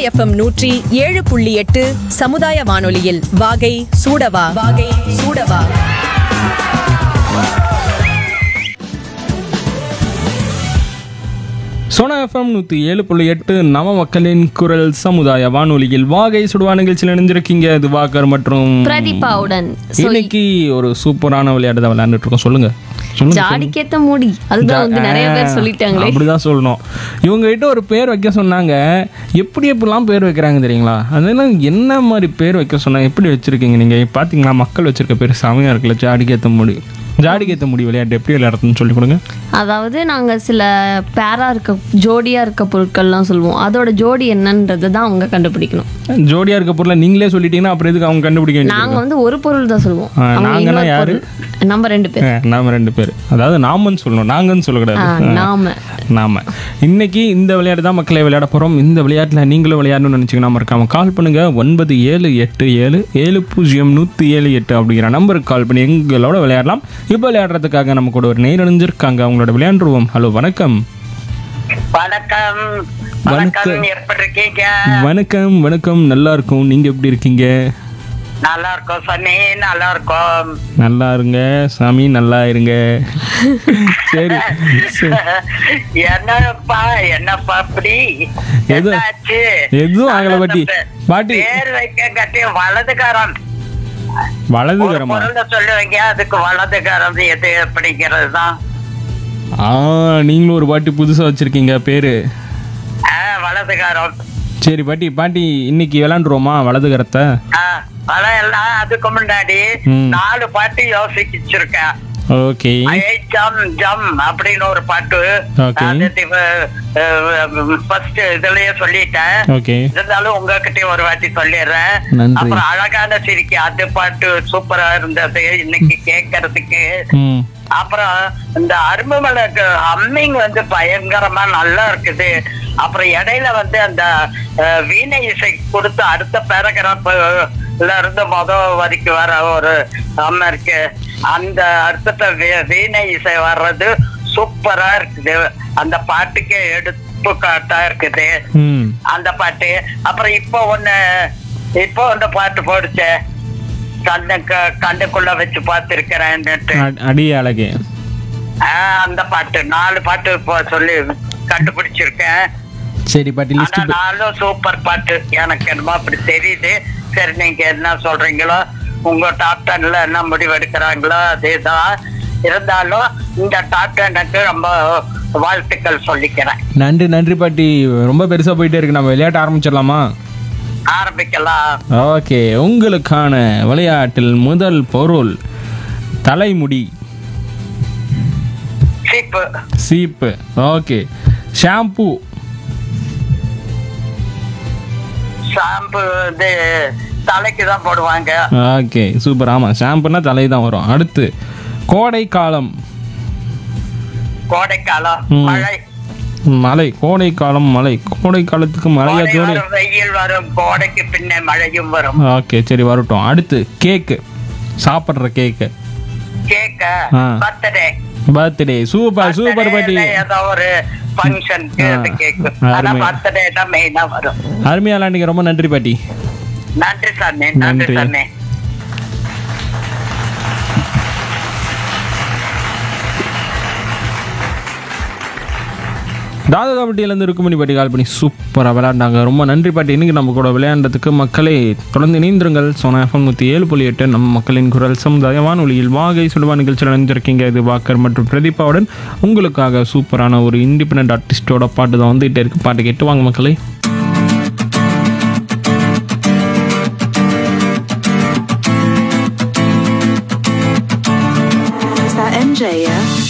FM நூற்றி ஏழு புள்ளி எட்டு சமுதாய வானொலியில் வாகை சூடவா வாகை சூடவா சோனா எஃப்எம் நூற்றி ஏழு புள்ளி எட்டு நவ மக்களின் குரல் சமுதாய வானொலியில் வாகை சுடுவா நிகழ்ச்சியில் இணைஞ்சிருக்கீங்க இது வாக்கர் மற்றும் பிரதீபாவுடன் So, இன்னைக்கு ஒரு சூப்பரான விளையாட்டு தான் விளையாண்டுட்டு இருக்கோம் சொல்லுங்க சொல்லுங்க ஜாடிக்கேத்த மூடி அதுதான் வந்து நிறைய பேர் சொல்லிட்டாங்களே அப்படிதான் சொல்லணும் இவங்க கிட்ட ஒரு பேர் வைக்க சொன்னாங்க எப்படி எப்படிலாம் பேர் வைக்கிறாங்க தெரியுங்களா அதெல்லாம் என்ன மாதிரி பேர் வைக்க சொன்னாங்க எப்படி வச்சிருக்கீங்க நீங்க பாத்தீங்களா மக்கள் வச்சிருக்க பேர் செமையா இருக்குல்ல ஜாடிக்கேத்த முடி ஜாடிக்கேத்த முடி விளையாட்டு எப்படி விளையாடுறதுன்னு சொல்லி கொடுங்க அதாவது நாங்க சில பேரா இருக்க ஜோடியா இருக்க பொருட்கள்லாம் சொல்லுவோம் அதோட ஜோடி என்னன்றதை தான் அவங்க கண்டுபிடிக்கணும் ஜோடியா இருக்க பொருளை நீங்களே சொல்லிட்டீங்கன்னா அப்புறம் எதுக்கு அவங்க கண்டுபிடிக்க வேண்டியது நாங்க வந்து ஒரு பொருள் தான் சொல்லுவோம் ஆ, அவங்க நாங்கன்னா இன்னொரு யாரு? பொருள் நம்ம ரெண்டு பேர் ஆ, நாம ரெண்டு பேர் அதாவது நாமன்னு சொல்லணும் நாங்கன்னு ஆ, சொல்லக்கூடாது நாம நாம இன்னைக்கு இந்த விளையாட்டு தான் மக்களை விளையாட போறோம் இந்த விளையாட்டுல நீங்களும் விளையாடணும்னு நினைச்சீங்கன்னா மறக்காம கால் பண்ணுங்க ஒன்பது ஏழு எட்டு ஏழு ஏழு பூஜ்ஜியம் நூத்தி ஏழு எட்டு அப்படிங்கிற நம்பருக்கு கால் பண்ணி எங்களோட விளையாடலாம் இப்போ விளையாடுறதுக்காக நம்ம கூட ஒரு நேர் இணைஞ்சிருக்காங்க அவங்களோட விளையாண்டுருவோம் ஹலோ வணக்கம் வணக்கம் வணக்கம். வணக்கம் எப்படி இருக்கீங்க வணக்கம் வணக்கம் நல்லா இருக்கும் நீங்க எப்படி இருக்கீங்க நல்லா இருக்கோம் சனி நல்லா இருக்கோம் நல்லா இருங்க சாமி நல்லா இருங்க சரி சரி. என்னப்பா என்னப்பா அப்படி எது- என்னாச்சு எதுவும் ஆகல பாட்டி. பாட்டி. பேர் வைக்க கட்டி வலதுகாரம் ஒரு வலதுகரமா பொருளை சொல்லுவீங்க அதுக்கு வலதுகாரம் எது அப்படிங்கிறது தான் ஆ நீங்களும் ஒரு பாட்டி புதுசா வச்சிருக்கீங்க பேரு வலதுகாரம் சரி பாட்டி பாட்டி இன்னைக்கு விளாண்டுருவோமா வலதுகரத்தை அதான் எல்லாம் அதுக்கு முன்னாடி ம். நாலு பாட்டு யோசிச்சிருக்கேன் ஓகே ஐ ஜம் ஜம் அப்படின்னு ஒரு பாட்டு Okay. ஃபர்ஸ்ட் இதுலயே சொல்லிட்டேன் ஓகே இருந்தாலும் உங்ககிட்ட ஒரு வாட்டி சொல்லிடுறேன் நன்றி. அப்புறம் அழகான சிரிக்கி அது பாட்டு சூப்பரா இருந்தது இன்னைக்கு கேட்கறதுக்கு ம் அப்புறம் இந்த அரும்புமலைக்கு அம்மிங் வந்து பயங்கரமா நல்லா இருக்குது அப்புறம் இடையில வந்து அந்த அஹ், வீணை இசை கொடுத்து அடுத்த பேராகிராஃப்ல இருந்து முத வரைக்கும் வர ஒரு அம்மா இருக்கு அந்த அர்த்தத்தை வீ- வீணை இசை வர்றது சூப்பரா இருக்குது அந்த பாட்டுக்கு எடுத்துக்காட்டா இருக்குது ம் அந்த பாட்டு அப்புறம் இப்போ ஒண்ணு இப்போ ஒண்ணு பாட்டு போடுச்சே கண்ணு க- கண்ணுக்குள்ள வச்சு பார்த்திருக்கிறேன்னுட்டு அ- அடி அழகே ஆஹ் அந்த பாட்டு நாலு பாட்டு இப்போ சொல்லி கண்டுபிடிச்சிருக்கேன் சரி பாட்டி ஆனா லிஸ்ட் நாலும் சூப்பர் பாட்டு எனக்கு என்னமோ அப்படி தெரியுது சரி நீங்க என்ன சொல்றீங்களோ உங்க டாப் டென்ல என்ன முடிவு எடுக்கிறாங்களோ அதேதான் இருந்தாலும் இந்த டாப் டென்னுக்கு ரொம்ப வாழ்த்துக்கள் சொல்லிக்கிறேன் நன்றி நன்றி பாட்டி ரொம்ப பெருசா போயிட்டே இருக்கு நம்ம விளையாட்ட ஆரம்பிச்சிடலாமா ஆரம்பிக்கலாம் ஓகே உங்களுக்கான விளையாட்டில் முதல் பொருள் தலைமுடி சீப்பு சீப்பு ஓகே ஷாம்பு ஷாம்பு வந்து தலைக்கு தான் போடுவாங்க ஓகே சூப்பர் ஆமாம் ஷாம்புனா தலை தான் வரும் அடுத்து கோடை காலம் கோடைக்காலம் ம். மழை மழை கோடை காலம் மழை கோடை காலத்துக்கு மழையா கோடை ஜோடி வரும், வெயில் வரும் கோடைக்கு பின்ன மழையும் வரும் ஓகே சரி வரட்டும் அடுத்து கேக்கு சாப்பிட்ற கேக்கு கேக்க ஆ. பர்த்டே பர்த்டே சூப்பர் சூப்பர் பாட்டி ஏதோ ஒரு ஃபங்க்ஷனுக்கு ஆ. அது கேக்கு ஆனா அருமை. பர்த்டே தான் மெயினா வரும் அருமையா விளாண்டிங்க ரொம்ப நன்றி பாட்டி நன்றி சாமி நன்றி நன்றி. சாமி தாதா கபட்டியிலேருந்து இருக்குமணி பாட்டி கால் பண்ணி சூப்பராக விளையாண்டாங்க ரொம்ப நன்றி பாட்டி இன்னைக்கு நம்ம கூட விளையாண்டதுக்கு மக்களை தொடர்ந்து இணைந்திருங்கள் சோனா எஃப்எம் நூற்றி ஏழு புள்ளி எட்டு நம்ம மக்களின் குரல் சமுதாய வானொலியில் வாகை சுடுவா நிகழ்ச்சியில் இணைஞ்சிருக்கீங்க இது வாக்கர் மற்றும் பிரதீபாவுடன் உங்களுக்காக சூப்பரான ஒரு இண்டிபெண்ட் ஆர்டிஸ்டோட பாட்டு தான் வந்துகிட்டே இருக்கு பாட்டு கேட்டு வாங்க மக்களே